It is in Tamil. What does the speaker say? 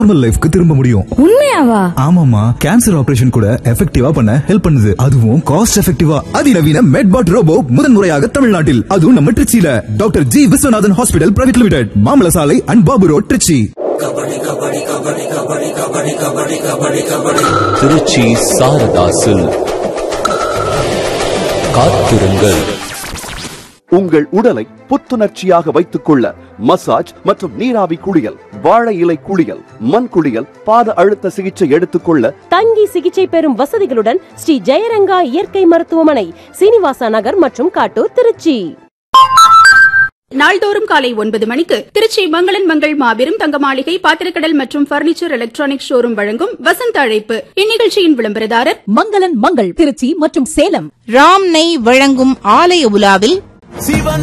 நார்மல் லைஃப்க்கு திரும்ப முடியும் உண்மையாவா ஆமாமா கேன்சர் ஆபரேஷன் கூட எஃபெக்டிவா பண்ண ஹெல்ப் பண்ணுது அதுவும் காஸ்ட் எஃபெக்டிவா அதிநவீன மெட்பாட் ரோபோ முதன்முறையாக தமிழ்நாட்டில் அதுவும் நம்ம திருச்சியில doctor G Viswanathan hospital private limited மாமல சாலை அண்ட் பாபு ரோட் திருச்சி திருச்சி சாரதாசில் காத்திருங்கள் உங்கள் உடலை புத்துணர்ச்சியாக வைத்துக் கொள்ள மசாஜ் மற்றும் நீராவி குளியல் வாழை இலை குளியல் மண் குளியல் பாத அழுத்த சிகிச்சை எடுத்துக்கொள்ள தங்கி சிகிச்சை பெறும் வசதிகளுடன் ஸ்ரீ ஜெயரங்கா இயற்கை மருத்துவமனை சீனிவாசா நகர் மற்றும் காட்டூர் திருச்சி நாள்தோறும் காலை ஒன்பது மணிக்கு திருச்சி மங்களன் மங்கள் மாபெரும் தங்க மாளிகை பாத்திரக்கடல் மற்றும் பர்னிச்சர் எலக்ட்ரானிக் ஷோரூம் வழங்கும் வசந்த அழைப்பு இந்நிகழ்ச்சியின் விளம்பரதாரர் மங்களன் மங்கள் திருச்சி மற்றும் சேலம் ராம் நெய் வழங்கும் ஆலய உலாவில்